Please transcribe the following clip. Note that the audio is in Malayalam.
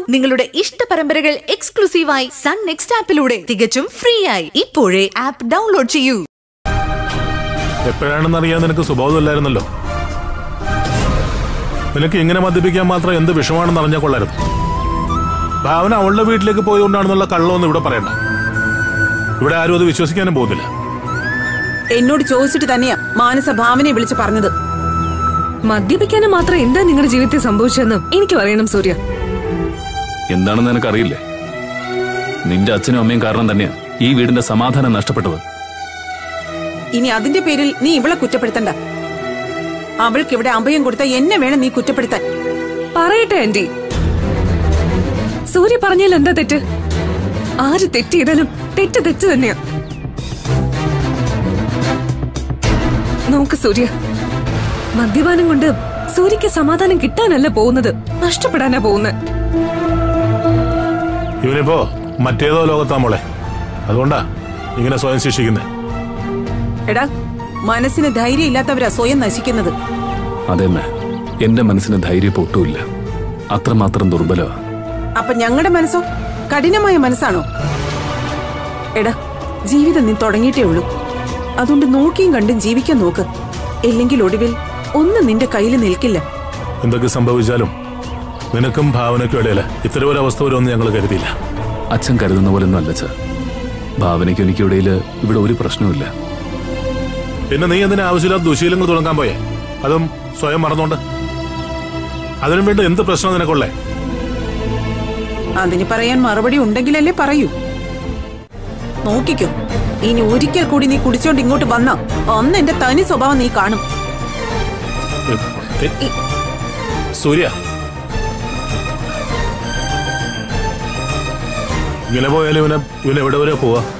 നിങ്ങളുടെ ഇഷ്ട പരമ്പരകൾ എക്സ്ക്ലൂസീവായി സൺ നെക്സ്റ്റ് ആപ്പിലൂടെ തികച്ചും ഫ്രീ ആയി ഇപ്പോഴേ ആപ്പ് ഡൗൺലോഡ് ചെയ്യൂ എപ്പോഴാണെന്ന് അറിയാൻ നിനക്ക് സ്വഭാവമില്ലായിരുന്നല്ലോ നിനക്ക് ഇങ്ങനെ മദ്യപിക്കാൻ മാത്രം എന്ത് വിഷമാണെന്ന് അറിഞ്ഞാൽ കൊള്ളരുത് ഭാവന അവളുടെ വീട്ടിലേക്ക് പോയതുകൊണ്ടാണെന്നുള്ള കള്ളമൊന്നും ഇവിടെ പറയണ്ട ഇവിടെ ആരും അത് വിശ്വസിക്കാനും പോകുന്നില്ല എന്നോട് ചോദിച്ചിട്ട് തന്നെയാ മാനസ ഭാവനയെ വിളിച്ച് പറഞ്ഞത് മദ്യപിക്കാനും മാത്രം എന്താ നിങ്ങളുടെ ജീവിതത്തിൽ സംഭവിച്ചതെന്ന് എനിക്ക് അറിയണം സൂര്യ എന്താണെന്ന് നിനക്കറിയില്ലേ നിന്റെ അച്ഛനും അമ്മയും കാരണം തന്നെയാ ഈ വീടിന്റെ സമാധാനം നഷ്ടപ്പെട്ടത് ഇനി അതിന്റെ പേരിൽ നീ ഇവളെ കുറ്റപ്പെടുത്തണ്ട അവൾക്ക് ഇവിടെ അഭയം കൊടുത്ത എന്നെ വേണം നീ കുറ്റപ്പെടുത്താൻ പറയട്ടെ ആന്റി സൂര്യ പറഞ്ഞാൽ എന്താ തെറ്റ് ആര് തെറ്റ് ചെയ്താലും തെറ്റ് തെറ്റ് തന്നെയാ നോക്ക് സൂര്യ മദ്യപാനം കൊണ്ട് സൂര്യക്ക് സമാധാനം കിട്ടാനല്ല പോകുന്നത് നഷ്ടപ്പെടാനാ പോകുന്നത് ഇവനിപ്പോ മറ്റേതോ ലോകത്താ മോളെ അതുകൊണ്ടാ ഇങ്ങനെ സ്വയം ശിക്ഷിക്കുന്നത് എടാ മനസ്സിന് ധൈര്യം ഇല്ലാത്തവരാ സ്വയം നശിക്കുന്നത് അതേമ്മേ എന്റെ മനസ്സിന് ധൈര്യം ഇപ്പൊ ഒട്ടുമില്ല അത്രമാത്രം ദുർബലമാ അപ്പൊ ഞങ്ങളുടെ മനസ്സോ കഠിനമായ മനസ്സാണോ എടാ ജീവിതം നീ തുടങ്ങിയിട്ടേ ഉള്ളൂ അതുകൊണ്ട് നോക്കിയും കണ്ടും ജീവിക്കാൻ നോക്ക് ഇല്ലെങ്കിൽ ഒടുവിൽ ഒന്നും നിന്റെ കയ്യിൽ നിൽക്കില്ല എന്തൊക്കെ സംഭവിച്ചാലും നിനക്കും ഭാവനയ്ക്കും ഇടയില് ഇത്തരം ഒരു അവസ്ഥ വരുമെന്ന് ഞങ്ങൾ കരുതിയില്ല അച്ഛൻ കരുതുന്ന പോലൊന്നും അല്ല ചാ ഭാവനയ്ക്കും എനിക്കും ഇടയിൽ ഇവിടെ ഒരു പ്രശ്നവുമില്ല പിന്നെ നീ എന്തിനാ ആവശ്യമില്ലാത്ത ദുശീലങ്ങൾ തുടങ്ങാൻ പോയേ അതും സ്വയം മറന്നോണ്ട് അതിനും വേണ്ടി എന്ത് പ്രശ്നം നിനക്കുള്ളേ അതിന് പറയാൻ മറുപടി ഉണ്ടെങ്കിലല്ലേ പറയൂ നോക്കിക്കോ ഇനി ഒരിക്കൽ കൂടി നീ കുടിച്ചോണ്ട് ഇങ്ങോട്ട് വന്ന അന്ന് എന്റെ തനി സ്വഭാവം നീ കാണും ഏ, ഏ, സൂര്യ ഇങ്ങനെ പോയാലും ഇവനെ ഇവൻ എവിടെ വരെ പോവാ